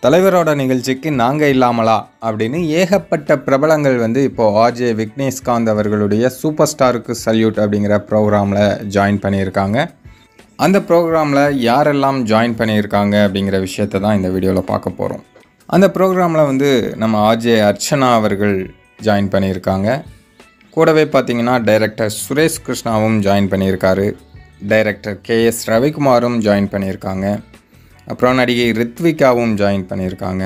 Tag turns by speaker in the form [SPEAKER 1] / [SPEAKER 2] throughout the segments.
[SPEAKER 1] தலைவரோட நிகழ்ச்சிக்கு நாங்கள் இல்லாமலா அப்படின்னு ஏகப்பட்ட பிரபலங்கள் வந்து இப்போது ஆர்ஜே விக்னேஷ்காந்த் அவர்களுடைய சூப்பர் ஸ்டாருக்கு சல்யூட் அப்படிங்கிற ப்ரோக்ராமில் ஜாயின் பண்ணியிருக்காங்க அந்த ப்ரோக்ராமில் யாரெல்லாம் ஜாயின் பண்ணியிருக்காங்க அப்படிங்கிற விஷயத்தை தான் இந்த வீடியோவில் பார்க்க போகிறோம் அந்த ப்ரோக்ராமில் வந்து நம்ம ஆர்ஜே அர்ச்சனா அவர்கள் ஜாயின் பண்ணியிருக்காங்க கூடவே பார்த்தீங்கன்னா டைரக்டர் சுரேஷ் கிருஷ்ணாவும் ஜாயின் பண்ணியிருக்காரு டைரக்டர் கே எஸ் ரவிக்குமாரும் ஜாயின் பண்ணியிருக்காங்க அப்புறம் நடிகை ரித்விகாவும் ஜாயின் பண்ணியிருக்காங்க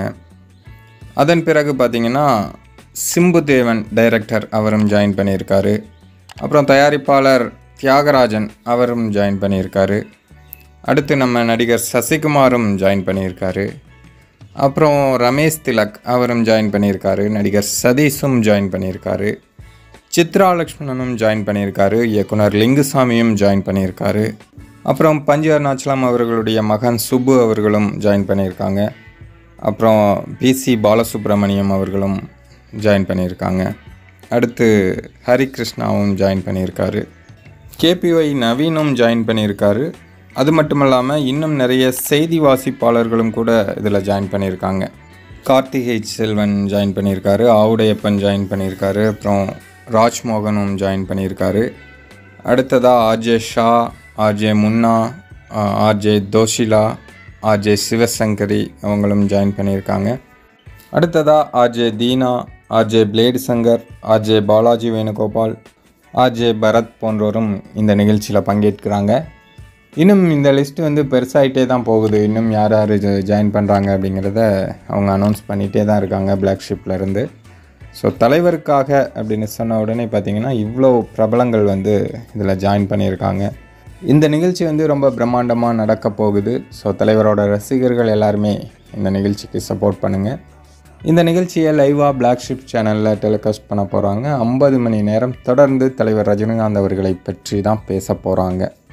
[SPEAKER 1] அதன் பிறகு பார்த்தீங்கன்னா சிம்பு தேவன் டைரக்டர் அவரும் ஜாயின் பண்ணியிருக்காரு அப்புறம் தயாரிப்பாளர் தியாகராஜன் அவரும் ஜாயின் பண்ணியிருக்காரு அடுத்து நம்ம நடிகர் சசிகுமாரும் ஜாயின் பண்ணியிருக்காரு அப்புறம் ரமேஷ் திலக் அவரும் ஜாயின் பண்ணியிருக்காரு நடிகர் சதீஷும் ஜாயின் பண்ணியிருக்காரு சித்ரா லக்ஷ்மணனும் ஜாயின் பண்ணியிருக்காரு இயக்குனர் லிங்குசாமியும் ஜாயின் பண்ணியிருக்காரு அப்புறம் பஞ்சு அருணாச்சலம் அவர்களுடைய மகன் சுப்பு அவர்களும் ஜாயின் பண்ணியிருக்காங்க அப்புறம் பிசி பாலசுப்ரமணியம் அவர்களும் ஜாயின் பண்ணியிருக்காங்க அடுத்து ஹரிகிருஷ்ணாவும் ஜாயின் பண்ணியிருக்காரு கேபிஒய் நவீனும் ஜாயின் பண்ணியிருக்காரு அது மட்டும் இல்லாமல் இன்னும் நிறைய செய்தி வாசிப்பாளர்களும் கூட இதில் ஜாயின் பண்ணியிருக்காங்க கார்த்திகை செல்வன் ஜாயின் பண்ணியிருக்காரு ஆவுடையப்பன் ஜாயின் பண்ணியிருக்காரு அப்புறம் ராஜ்மோகனும் ஜாயின் பண்ணியிருக்காரு அடுத்ததாக RJ Shah RJ Munna RJ Toshila RJ Sivasankari அவங்களும் ஜாயின் பண்ணியிருக்காங்க அடுத்ததாக RJ Dheena RJ blade Sankar RJ Balaji Venugopal RJ Bharath போன்றோரும் இந்த நிகழ்ச்சியில் பங்கேற்கிறாங்க இன்னும் இந்த லிஸ்ட் வந்து பெருசாகிட்டே தான் போகுது இன்னும் யார் யார் ஜாயின் பண்ணுறாங்க அப்படிங்கிறத அவங்க அனௌன்ஸ் பண்ணிகிட்டே தான் இருக்காங்க பிளாக் ஷிப்லேருந்து ஸோ தலைவருக்காக அப்படின்னு சொன்ன உடனே பார்த்தீங்கன்னா இவ்வளோ பிரபலங்கள் வந்து இதில் ஜாயின் பண்ணியிருக்காங்க இந்த நிகழ்ச்சி வந்து ரொம்ப பிரம்மாண்டமாக நடக்க போகுது ஸோ தலைவரோட ரசிகர்கள் எல்லாருமே இந்த நிகழ்ச்சிக்கு சப்போர்ட் பண்ணுங்கள் இந்த நிகழ்ச்சியை லைவாக பிளாக் ஷிப் சேனலில் டெலிகாஸ்ட் பண்ண போகிறாங்க ஐம்பது மணி நேரம் தொடர்ந்து தலைவர் ரஜினிகாந்த் அவர்களை பற்றி தான் பேச போகிறாங்க